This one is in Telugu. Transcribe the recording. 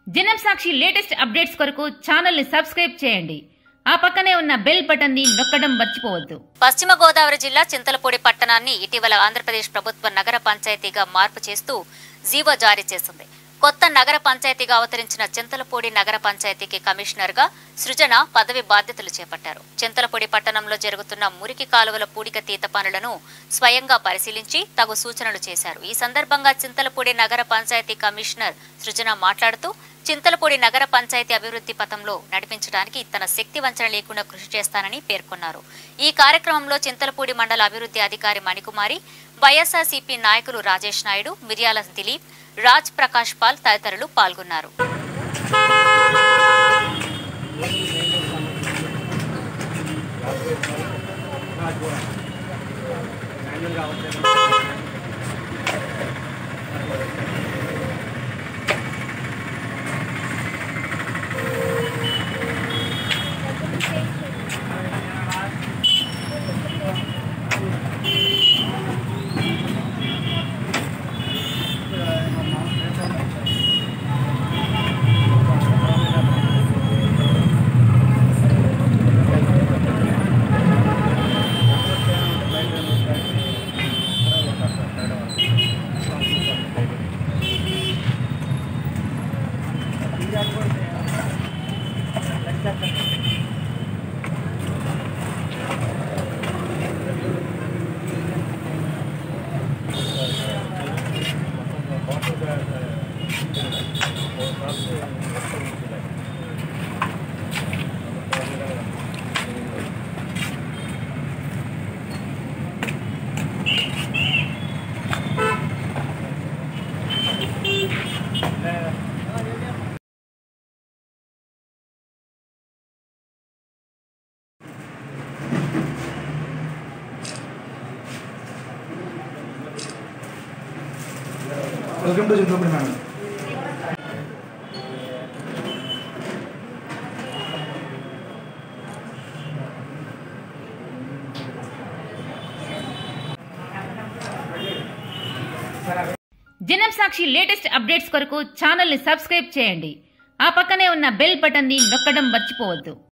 జనం సాక్షి లేటెస్ట్ అప్డేట్స్ కొరకు ఛానల్ ని సబ్స్క్రైబ్ చేయండి ఆ పక్కనే ఉన్న బెల్ బటన్ ని నొక్కడం మర్చిపోవద్దు పశ్చిమ గోదావరి జిల్లా చింతలపూడి పట్టణాన్ని ఇటీవల ఆంధ్రప్రదేశ్ ప్రభుత్వ నగర పంచాయతీగా మార్పు చేస్తూ జీవో జారీ చేసింది కొత్త నగర పంచాయతీగా అవతరించిన చింతలపూడి నగర పంచాయతీకి కమిషనర్ గా సృజన పదవి బాధ్యతలు చేపట్టారు చింతలపూడి పట్టణంలో జరుగుతున్న మురికి కాలువల పూడిక తీత పనులను స్వయంగా పరిశీలించి తగు సూచనలు చేశారు ఈ సందర్భంగా చింతలపూడి నగర పంచాయతీ కమిషనర్ సృజన మాట్లాడుతూ చింతలపూడి నగర పంచాయతీ అభివృద్ధి పథంలో నడిపించడానికి తన శక్తి వంచన లేకుండా కృషి చేస్తానని పేర్కొన్నారు ఈ కార్యక్రమంలో చింతలపూడి మండల అభివృద్ధి అధికారి మణికుమారి వైఎస్ఆర్సీపీ నాయకులు రాజేష్ నాయుడు మిర్యాల దిలీప్ రాజ్ ప్రకాష్ పాల్ తదితరులు పాల్గొన్నారు welcome to Chintapudi madam Janam Sakshi latest updates కొరకు ఛానల్ ని సబ్స్క్రైబ్ చేయండి ఆ పక్కనే ఉన్న బెల్ బటన్ ని నొక్కడం మర్చిపోవద్దు